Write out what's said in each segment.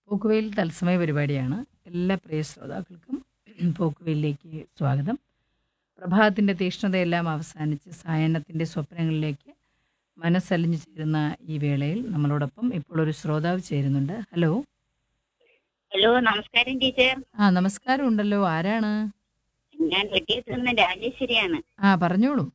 പോക്കുവെയിൽ തത്സമയ പരിപാടിയാണ് എല്ലാ പ്രിയ ശ്രോതാക്കൾക്കും പോക്കുവെയിലേക്ക് സ്വാഗതം പ്രഭാതത്തിൻ്റെ തീക്ഷ്ണതയെല്ലാം അവസാനിച്ച് സായന്നത്തിൻ്റെ സ്വപ്നങ്ങളിലേക്ക് മനസ്സലിഞ്ഞു ചേരുന്ന ഈ വേളയിൽ നമ്മളോടൊപ്പം ഇപ്പോൾ ഒരു ശ്രോതാവ് ചേരുന്നുണ്ട് ഹലോ ഹലോ നമസ്കാരം ടീച്ചർ ആ നമസ്കാരം ഉണ്ടല്ലോ ആരാണ് ഞാൻ വെട്ടിയത്ത് നിന്ന് രാജേശ്വരിയാണ് ആ പറഞ്ഞോളൂ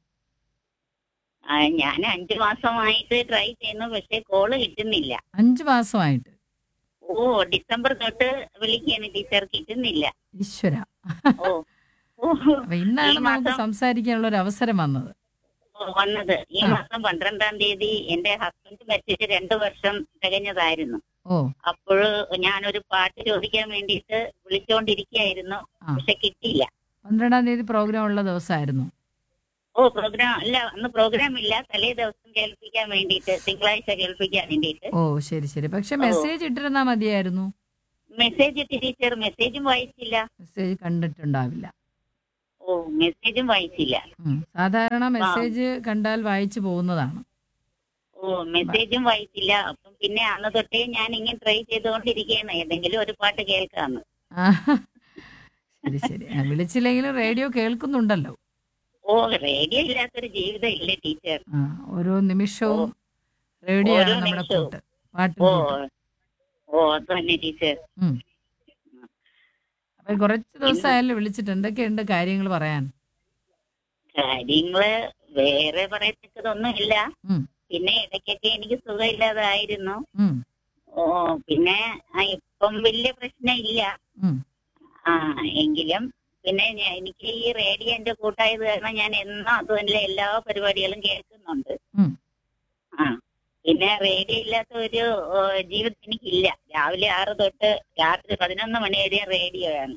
ആ, ഞാൻ അഞ്ചു മാസമായിട്ട് ട്രൈ ചെയ്യുന്നു പക്ഷെ കോള് കിട്ടുന്നില്ല അഞ്ച് മാസമായിട്ട് ഓ ഡിസംബർ തൊട്ട് വിളിക്കാണ് ടീച്ചർ കിട്ടുന്നില്ല ഈശ്വര ഓ ഓ അപ്പൊ ഇന്നാണ് ഈ നമുക്ക് മാസം- സംസാരിക്കാനുള്ള ഒരു അവസരം വന്നത് ഓ, വന്നത് ഈ ആ. മാസം പന്ത്രണ്ടാം തീയതി എന്റെ ഹസ്ബൻഡ് മരിച്ചിട്ട് രണ്ടു വർഷം തികഞ്ഞതായിരുന്നു ഓ അപ്പോൾ ഞാനൊരു പാട്ട് ചോദിക്കാൻ വേണ്ടിയിട്ട് വിളിച്ചുകൊണ്ടിരിക്കുകയായിരുന്നു ആ. പക്ഷെ കിട്ടിയില്ല പന്ത്രണ്ടാം തീയതി പ്രോഗ്രാം ഉള്ള ദിവസമായിരുന്നു ഓ പ്രോഗ്രാം അല്ല അന്ന് പ്രോഗ്രാം ഇല്ല തലേ ദിവസം കേൾപ്പിക്കാൻ വേണ്ടിയിട്ട് തിങ്കളാഴ്ച കേൾപ്പിക്കാൻ വേണ്ടിയിട്ട് ഓ ശരി ശരി പക്ഷെ ഓ. മെസ്സേജ് ഇട്ടിരുന്നാ മതിയായിരുന്നു മെസ്സേജ് ഇട്ട് ടീച്ചർ മെസ്സേജും വായിച്ചില്ല മെസ്സേജ് കണ്ടിട്ടുണ്ടാവില്ല ഓ മെസ്സേജും വായിച്ചില്ല ഉം. സാധാരണ മെസ്സേജ് കണ്ടാൽ വായിച്ചു പോകുന്നതാണ് ഓ മെസ്സേജും വായിച്ചില്ല അപ്പം പിന്നെ അന്ന് തൊട്ടേ ഞാൻ ഇങ്ങനെ ട്രൈ ചെയ്തുകൊണ്ടിരിക്കുകയാണ് ഏതെങ്കിലും ഒരു പാട്ട് കേൾക്കാന്ന് ആ, ശരി ശരി ആ, വിളിച്ചില്ലെങ്കിലും റേഡിയോ കേൾക്കുന്നുണ്ടല്ലോ ഓ റേഡിയോ ഇല്ലാത്തൊരു ജീവിതം ഇല്ല ടീച്ചർ ആ ഓരോ നിമിഷവും റേഡിയോ ആണ് ഓരോ നമ്മുടെ നിമിഷവും. കൂട്ട് പാട്ടും ഓ കൂട്ട്. ഓ അത് തന്നെ ടീച്ചർ ഉം. അപ്പൊ കുറച്ച് ദിവസമായാലും വിളിച്ചിട്ട് എന്തൊക്കെയുണ്ട് കാര്യങ്ങൾ പറയാൻ കാര്യങ്ങള് വേറെ പറയത്തക്കതൊന്നും ഇല്ല ഉം. പിന്നെ ഇടയ്ക്കൊക്കെ എനിക്ക് സുഖമില്ലാതായിരുന്നു ഉം, ഓ പിന്നെ ആ, ഇപ്പം വലിയ പ്രശ്നം ഇല്ല ഉം. ആ എങ്കിലും പിന്നെ ഞാൻ- എനിക്ക് ഈ റേഡിയോ എന്റെ കൂട്ടായത് കാരണം ഞാൻ എന്നും അതുപോലെ എല്ലാ പരിപാടികളും കേൾക്കുന്നുണ്ട് ഉം. ആ പിന്നെ റേഡിയോ ഇല്ലാത്ത ഒരു ഓ, ജീവിതം എനിക്കില്ല രാവിലെ ആറ് തൊട്ട് രാത്രി പതിനൊന്ന് മണി വരെ റേഡിയോയാണ്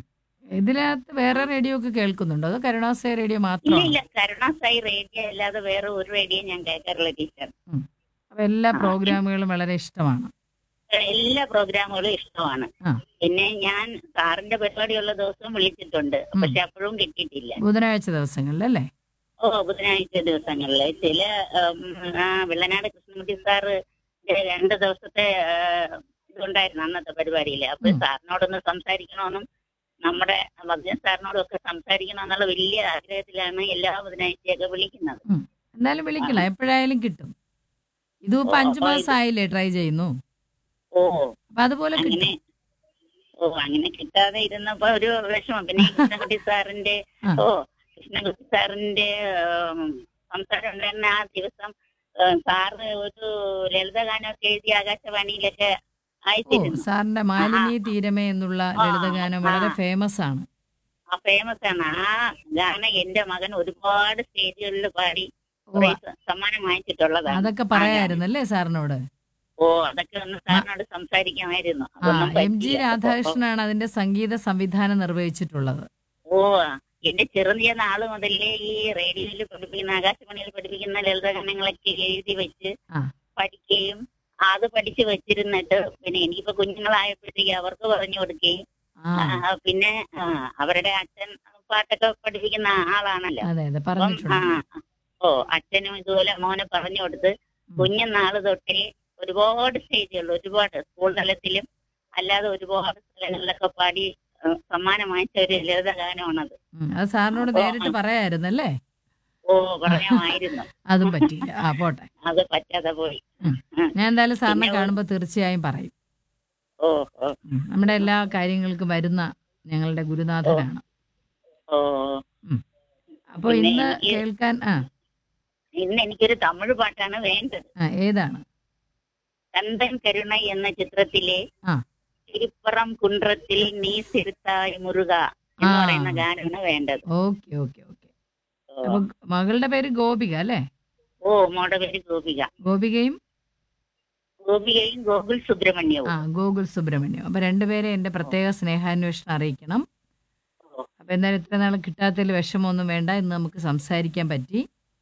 ഇതിനകത്ത് വേറെ റേഡിയോ ഒക്കെ കേൾക്കുന്നുണ്ടോ അതോ കരുണാസയ റേഡിയോ ഇല്ല മാത്രമാണ് ഇല്ല കരുണാസായി റേഡിയോ അല്ലാതെ വേറെ ഒരു റേഡിയോ ഞാൻ കേൾക്കാറില്ല ടീച്ചർ അപ്പൊ എല്ലാ ആ, പ്രോഗ്രാമുകളും വളരെ ഇഷ്ടമാണ് എല്ലാ പ്രോഗ്രാമുകളും ഇഷ്ടമാണ് ആ. പിന്നെ ഞാൻ സാറിന്റെ പരിപാടിയുള്ള ദിവസം വിളിച്ചിട്ടുണ്ട് ഉം. പക്ഷെ അപ്പോഴും കിട്ടിയിട്ടില്ല ബുധനാഴ്ച ദിവസങ്ങളിൽ അല്ലേ ഓ ബുധനാഴ്ച ദിവസങ്ങളില് ചില ഉം, ആ വെള്ളനാട് കൃഷ്ണൻകുട്ടി സാറ് രണ്ട് ദിവസത്തെ ആ, ഇതുണ്ടായിരുന്നു അന്നത്തെ പരിപാടിയില് അപ്പൊ ഉം. സാറിനോടൊന്ന് സംസാരിക്കണമെന്നും നമ്മുടെ മദ്യ സാറിനോടും ഒക്കെ സംസാരിക്കണമെന്നുള്ള വലിയ ആഗ്രഹത്തിലാണ് എല്ലാ ബുധനാഴ്ചയൊക്കെ വിളിക്കുന്നത് എന്നാലും വിളിക്കണം എപ്പോഴായാലും കിട്ടും ഇതും ഇപ്പൊ ഓ, അഞ്ചു അപ്പൊ മാസം ആയില്ലേ ട്രൈ ചെയ്യുന്നു ഓ അപ്പൊ അതുപോലെ അങ്ങനെ കിട്ടും ഓ അങ്ങനെ കിട്ടാതെ ഇരുന്നപ്പോ ഒരു വിഷമം പിന്നെ ഈ കൃഷ്ണൻകുട്ടി സാറിന്റെ ആ. ഓ കൃഷ്ണൻകുട്ടി സാറിന്റെ ഉം, സംസാരം ഉണ്ടായിരുന്ന ആ ദിവസം ഉം, സാറ് ഒരു ലളിതഗാനമൊക്കെ എഴുതി ആകാശവാണിയിലൊക്കെ ഓ അയച്ചിരുന്നു സാറിന്റെ മാലിന്യ തീരമേ എന്നുള്ള ആ, ലളിതഗാനം വളരെ ആ. ഫേമസ് ആണ് ആ ഫേമസ് ആണ് ആ ഗാനം എന്റെ മകൻ ഒരുപാട് സ്റ്റേജുകളിൽ പാടി ഓ കുറേ സ- സമ്മാനം വാങ്ങിച്ചിട്ടുള്ളതാണ് അതൊക്കെ ആ ഗാനം. പറയായിരുന്നല്ലേ സാറിനോട് ഓ അതൊക്കെ ഒന്ന് സാറിനോട് സംസാരിക്കാമായിരുന്നു ആ അതൊന്നും എം ജി പറ്റിയില്ല. രാധാകൃഷ്ണനാണ് അതിന്റെ സംഗീത സംവിധാനം നിർവഹിച്ചിട്ടുള്ളത് ഓ എന്റെ ചെറുതിയ നാള് മുതലേ ഈ റേഡിയോയിൽ പഠിപ്പിക്കുന്ന ആകാശവാണിയിൽ പഠിപ്പിക്കുന്ന ലളിതഗാനങ്ങളൊക്കെ എഴുതി വെച്ച് ആ. പഠിക്കുകയും അത് പഠിച്ചു വെച്ചിരുന്നിട്ട് പിന്നെ എനിക്കിപ്പോ കുഞ്ഞുങ്ങളായപ്പോഴത്തേക്ക് അവർക്ക് പറഞ്ഞു കൊടുക്കുകയും ആ ആ, പിന്നെ ആ, അവരുടെ അച്ഛൻ പാട്ടൊക്കെ പഠിപ്പിക്കുന്ന ആളാണല്ലോ അതെ അതെ അപ്പം ആ പറഞ്ഞിട്ടുണ്ട് ഓ അച്ഛനും ഇതുപോലെ മോനെ പറഞ്ഞു കൊടുത്ത് കുഞ്ഞുനാള് തൊട്ടേ ഒരുപാട് സ്റ്റേജുകൾ ഒരുപാട് സ്കൂൾ തലത്തിലും അല്ലാതെ ഒരുപാട് സ്ഥലങ്ങളിലൊക്കെ പാടി ആ, സമ്മാനം വാങ്ങിച്ച ഒരു ലളിതഗാനമാണത് ഉം, അത് സാറിനോട് അപ്പൊ നേരിട്ട് പറയായിരുന്നല്ലേ ഓ പറയാമായിരുന്നു അതും പറ്റിയില്ല ആ പോട്ടെ അത് പറ്റാതെ പോയി ഞാൻ എന്തായാലും സാറിനെ പിന്നെ ഒരു- കാണുമ്പോൾ തീർച്ചയായും പറയും ഓ ഓ ഉം, നമ്മുടെ എല്ലാ കാര്യങ്ങൾക്കും വരുന്ന ഞങ്ങളുടെ ഗുരുനാഥനാണ് ഓ അപ്പൊ പിന്നെ ഇന്ന് എനിക്ക് കേൾക്കാൻ ആ ഇന്ന് എനിക്കൊരു തമിഴ് പാട്ടാണ് വേണ്ടത് ആ ഏതാണ് കന്തൻ കരുണ എന്ന ചിത്രത്തിലെ ആ. തിരുപ്പറം കുன்றത്തിൽ നീ സിരുത്തായി മുരുക എന്ന് ആ. പറയുന്ന ഗാനമാണ് വേണ്ടത് ഓക്കെ ഓക്കെ ഓക്കെ ഓ. അപ്പൊ മകളുടെ പേര് ഗോപിക അല്ലേ ഓ മോടെ പേര് ഗോപിക ഗോപികയും ഗോപികയും ഗോകുൽ സുബ്രഹ്മണ്യവും ആ ഗോകുൽ സുബ്രഹ്മണ്യം അപ്പൊ രണ്ടുപേരെ എന്റെ പ്രത്യേക സ്നേഹാന്വേഷണം അറിയിക്കണം ഓ. അപ്പൊ എന്തായാലും ഇത്ര നാൾ കിട്ടാത്തതിൽ വിഷമമൊന്നും വേണ്ട ഇന്ന് നമുക്ക് സംസാരിക്കാൻ പറ്റി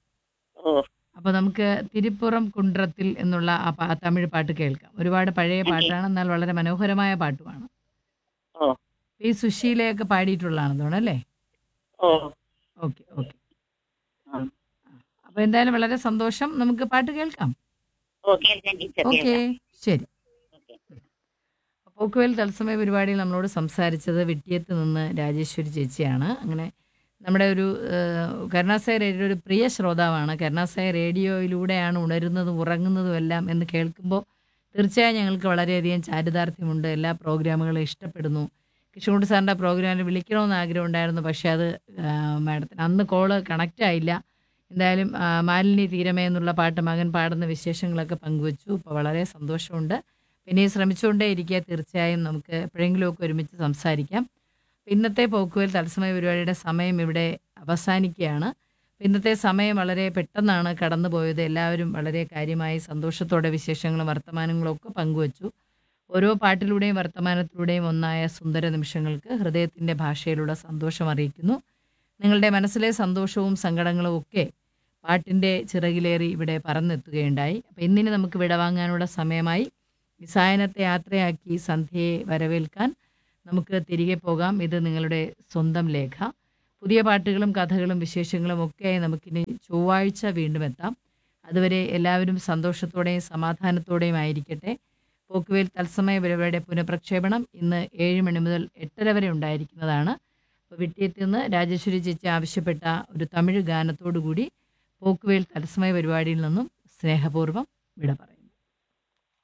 ഓ അപ്പൊ നമുക്ക് തിരുപ്പുറം കുണ്ട്രത്തിൽ എന്നുള്ള ആ പാ- തമിഴ് പാട്ട് കേൾക്കാം ഒരുപാട് പഴയ ഓക്കേ. പാട്ടാണ് എന്നാൽ വളരെ മനോഹരമായ പാട്ടുമാണ് ഓ ഈ സുശീലയൊക്കെ പാടിയിട്ടുള്ളതാണെന്ന് തോന്നുന്നു അല്ലേ ഓ ഓക്കെ ഓക്കെ ആ. അപ്പൊ എന്തായാലും വളരെ സന്തോഷം നമുക്ക് പാട്ട് കേൾക്കാം ഓ കേൾക്കാൻ ടീച്ചർ ഓക്കെ കേൾക്കാം ശരി ഓക്കെ പോക്കുവേൽ തത്സമയ പരിപാടിയിൽ നമ്മളോട് സംസാരിച്ചത് വിട്ടിയത്ത് നിന്ന് രാജേശ്വരി ചേച്ചിയാണ് അങ്ങനെ നമ്മുടെ ഒരു ഏഹ്, കരുണാസായ റേഡിയോ ഒരു പ്രിയ ശ്രോതാവാണ് കരുണാസായ റേഡിയോയിലൂടെയാണ് ഉണരുന്നതും ഉറങ്ങുന്നതും എല്ലാം എന്ന് കേൾക്കുമ്പോൾ തീർച്ചയായും ഞങ്ങൾക്ക് വളരെയധികം ചാരിതാർത്ഥ്യമുണ്ട് എല്ലാ പ്രോഗ്രാമുകളും ഇഷ്ടപ്പെടുന്നു കൃഷ്ണൻകുട്ടി സാറിൻ്റെ പ്രോഗ്രാമിൽ വിളിക്കണമെന്ന് ആഗ്രഹം ഉണ്ടായിരുന്നു പക്ഷേ അത് ആ, മാഡത്തിന് അന്ന് കോള് കണക്റ്റ് ആയില്ല എന്തായാലും ആ, മാലിന്യ തീരമേ എന്നുള്ള പാട്ട് മകൻ പാടുന്ന വിശേഷങ്ങളൊക്കെ പങ്കുവച്ചു ഇപ്പോൾ വളരെ സന്തോഷമുണ്ട് പിന്നെ ഈ ശ്രമിച്ചുകൊണ്ടേ ഇരിക്കുക തീർച്ചയായും നമുക്ക് എപ്പോഴെങ്കിലുമൊക്കെ ഒരുമിച്ച് സംസാരിക്കാം ഇന്നത്തെ പോക്കുവൽ തത്സമയ പരിപാടിയുടെ സമയം ഇവിടെ അവസാനിക്കുകയാണ് ഇന്നത്തെ സമയം വളരെ പെട്ടെന്നാണ് കടന്നു പോയത് എല്ലാവരും വളരെ കാര്യമായി സന്തോഷത്തോടെ വിശേഷങ്ങളും വർത്തമാനങ്ങളും ഒക്കെ പങ്കുവച്ചു ഓരോ പാട്ടിലൂടെയും വർത്തമാനത്തിലൂടെയും ഒന്നായ സുന്ദര നിമിഷങ്ങൾക്ക് ഹൃദയത്തിൻ്റെ ഭാഷയിലുള്ള സന്തോഷം അറിയിക്കുന്നു നിങ്ങളുടെ മനസ്സിലെ സന്തോഷവും സങ്കടങ്ങളും ഒക്കെ പാട്ടിൻ്റെ ചിറകിലേറി ഇവിടെ പറന്നെത്തുകയുണ്ടായി അപ്പം ഇന്നിന് നമുക്ക് വിടവാങ്ങാനുള്ള സമയമായി വിസായനത്തെ യാത്രയാക്കി സന്ധ്യയെ വരവേൽക്കാൻ നമുക്ക് തിരികെ പോകാം ഇത് നിങ്ങളുടെ സ്വന്തം ലേഖ പുതിയ പാട്ടുകളും കഥകളും വിശേഷങ്ങളും ഒക്കെ നമുക്കിനി ചൊവ്വാഴ്ച വീണ്ടും എത്താം അതുവരെ എല്ലാവരും സന്തോഷത്തോടെയും സമാധാനത്തോടെയും ആയിരിക്കട്ടെ പോക്കുവേൽ തത്സമയ പരിപാടിയുടെ പുനഃപ്രക്ഷേപണം ഇന്ന് ഏഴ് മണി മുതൽ എട്ടര വരെ ഉണ്ടായിരിക്കുന്നതാണ് അപ്പോൾ വിട്ടിയത്തിൽ നിന്ന് രാജേശ്വരി ചേച്ചി ആവശ്യപ്പെട്ട ഒരു തമിഴ് ഗാനത്തോടു കൂടി പോക്കുവേൽ തത്സമയ പരിപാടിയിൽ നിന്നും സ്നേഹപൂർവ്വം വിട പറയും